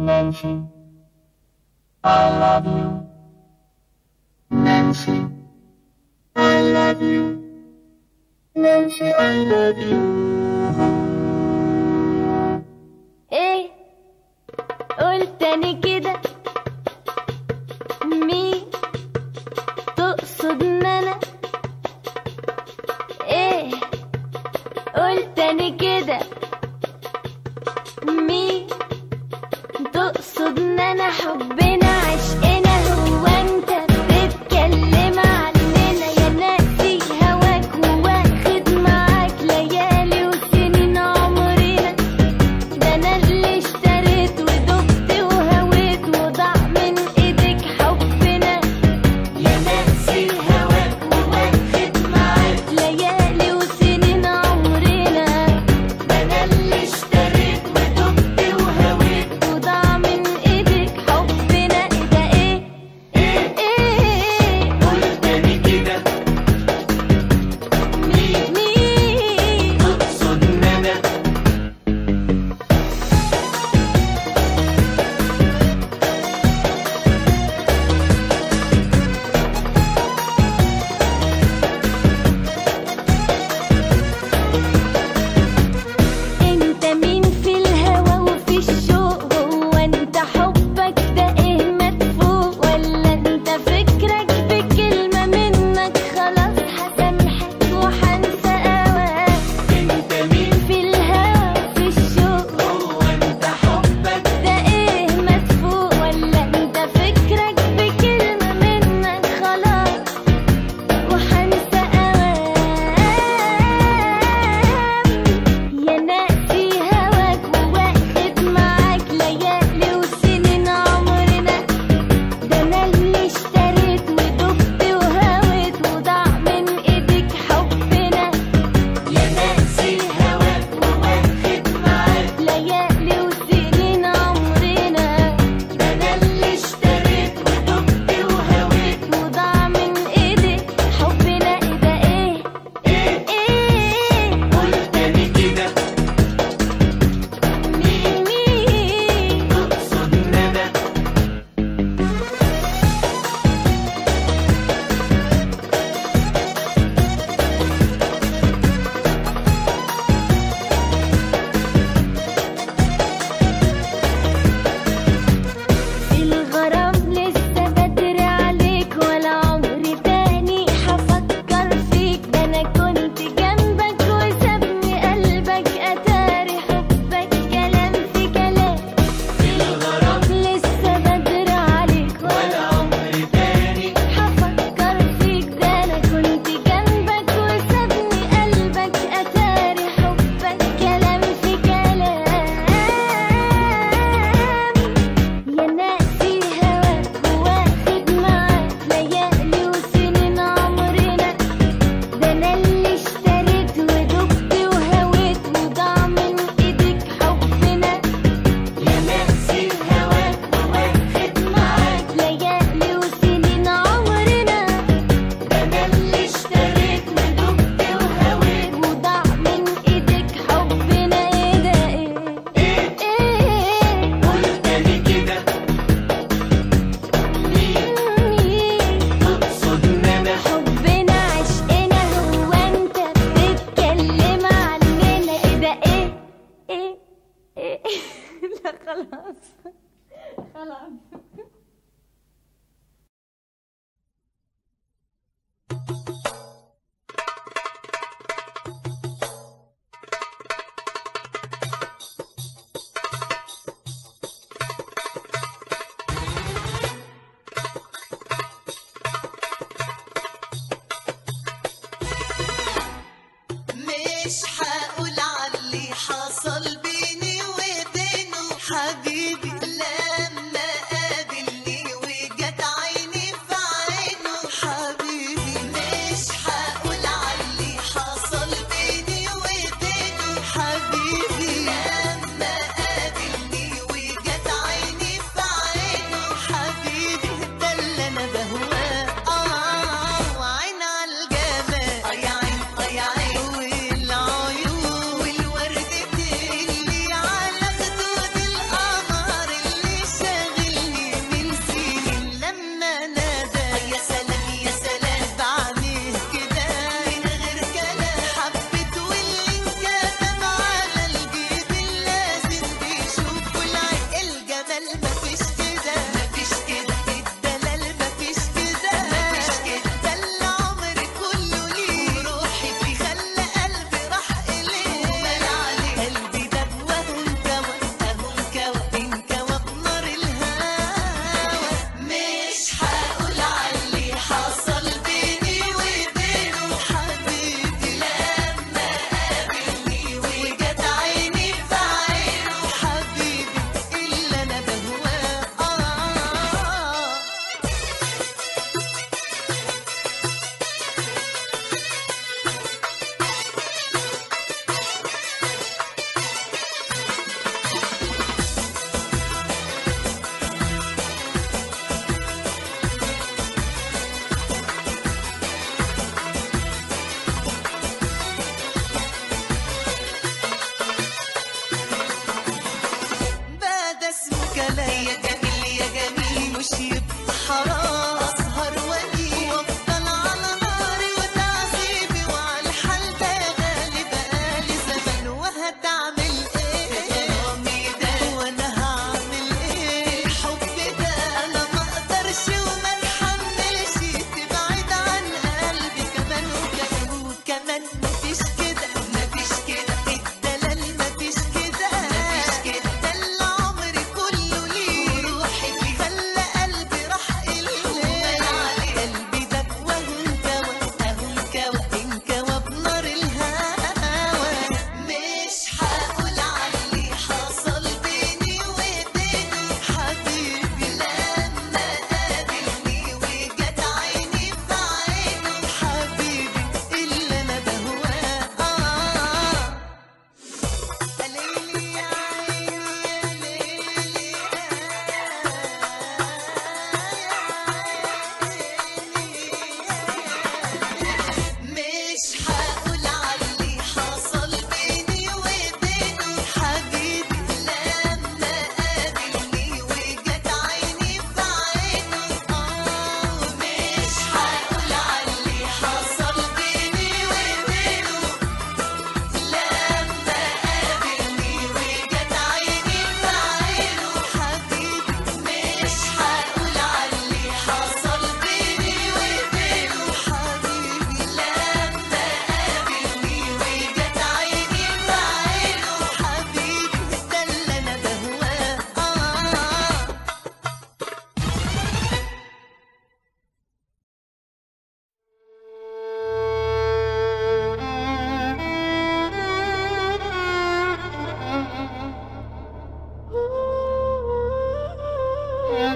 Nancy. I love you. Nancy. I love you. Nancy, I love you. ايه قول تاني كده مين تقصد ان انا ايه قول تاني كده مين تقصد ان انا حبنا عشقنا هو انت بتتكلم عننا يا ناسي هواك وواخد معاك ليالي وسنين عمرنا ده انا اللي اشتريت ودقت وهويت وضاع من ايدك حبنا يا ناسي هواك وواخد معاك ليالي وسنين عمرنا ده انا اللي اشتريت ودقت وهويت وضاع من ايدك حبنا ايه ده ايه ايه ايه قول تاني كده مين مين تقصد ان انا انت مين في الهوى وفي الشوق هو انت حبك ده ايه مدفوق ولا انت فكرك بكلمة منك خلاص هسامحك وحنسى هواك انت مين في الهوى وفي الشوق هو انت حبك ده ايه مدفوق ولا انت فكرك بكلمة منك خلاص وحنسى اوام يا ناسي هواك وواخد معاك ليالي وسنين عمرنا ده انا اللي اشتريت ودقت وهويت وضاع من ايدك حبنا يا ناسي هواك وواخد معاك ليالي وسنين عمرنا ده انا اللي اشتريت ودقت وهويت وضاع من ايدك حبنا ايه ده ايه ايه ايه قول تاني كده مين مين تقصد ان انا الغرام لسه بدري عليك ولا عمري تاني هفكر فيك ده انا كنت جنبك وسابني قلبك اتاري حبك كلام في كلام الغرام لسه بدري عليك ولا ولا عمري تاني هفكر فيك ده انا كنت جنبك وسابني قلبك اتاري حبك كلام في كلام يا ناسي هواك وواخد معاك ليالي وسنين عمرنا ده انا اللي اشتريت ودقت وهويت وضاع من ايدك حبنا يا ناسي هواك وواخد معاك ليالي وسنين عمرنا ده انا اللي اشتريت ودقت وهويت وضاع من ايدك حبنا ايه ده ايه ايه ايه قول تاني كده مين مين تقصد ان انا حبنا عشقنا هو انت بتتكلم عننا ايه ده ايه ايه ايه لا خلاص خلاص مش هقول عاللي حصل بيني وبينه حبيبي لما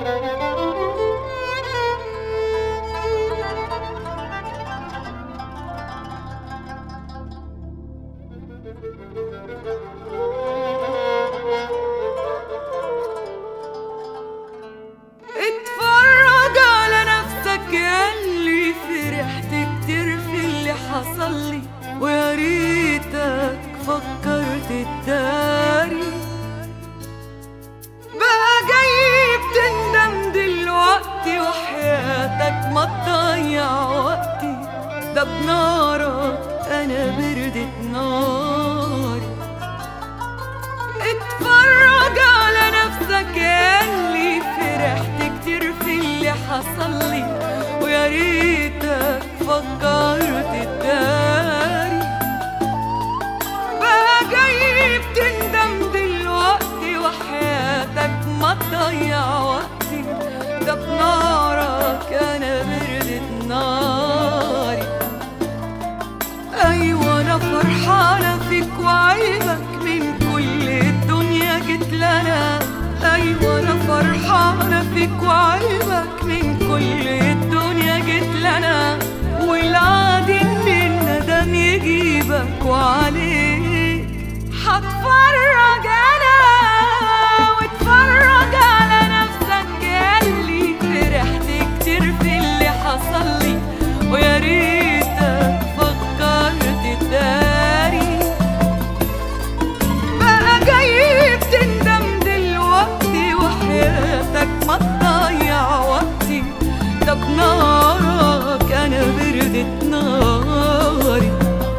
اتفرج على نفسك ياللي فرحت كتير في اللي حصل لي ويا ريتك فكرت تداري بقى جاي بتندم دلوقتي وحياتك ما تضيع وقتي ده بنارك انا بردت ناري اتفرج على نفسك ياللي فرحت كتير في اللي حصل لي ويا ريتك فكرت تداري بقى جاي بتندم دلوقتي وحياتك ما تضيع وقتي ده بنارك انا بردت ناري ايوه انا فرحانه فيك وعيبك من كل الدنيا جيت لنا ايوه انا فرحانه فيك وعيبك من كل الدنيا جيت لنا والعادي ان الندم يجيبك وعليك هتفرج انا واتفرج على نفسك ياللي فرحت كتير في اللي حصل لي ويا ريتك فكرت تداري بقى جاي بتندم دلوقتي وحياتك ما تضيع وقتي ده بنارك انا بردت ناري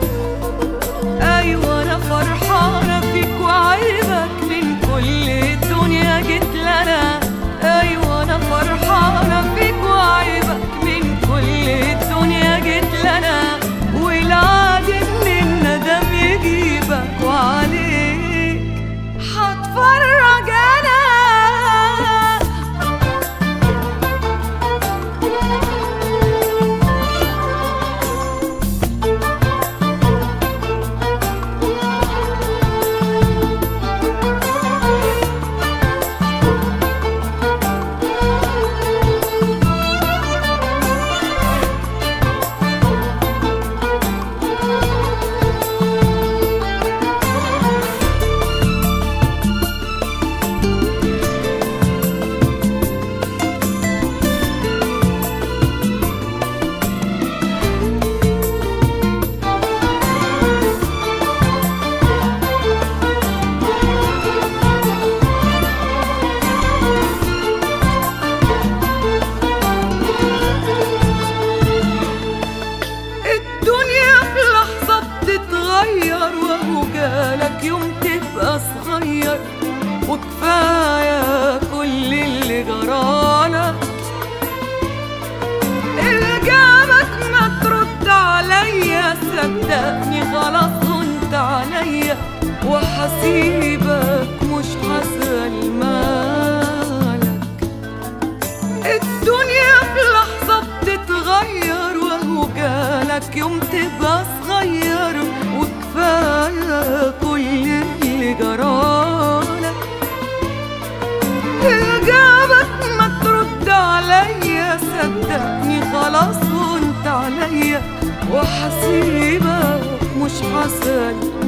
ايوه انا فرحانه فيك وعيبك من كل الدنيا جيت لنا ايوه انا فرحانه فيك وعيبك من كل الدنيا جيت لنا والعادي ان الندم يجيبك وعليك هتفرج انا الدنيا في لحظة بتتغير وهو جالك يوم تبقى صغير وكفاية كل اللي جرالك إجابك ما ترد عليا صدقني خلاص كنت عليا وحسيبك مش هسأل مالك الدنيا في لحظة بتتغير وهو جالك يوم تبقى صغير وكفاية كل اللي جرالك إجابك ما ترد عليا صدقني خلاص وانت عليا وحسيبك مش هسأل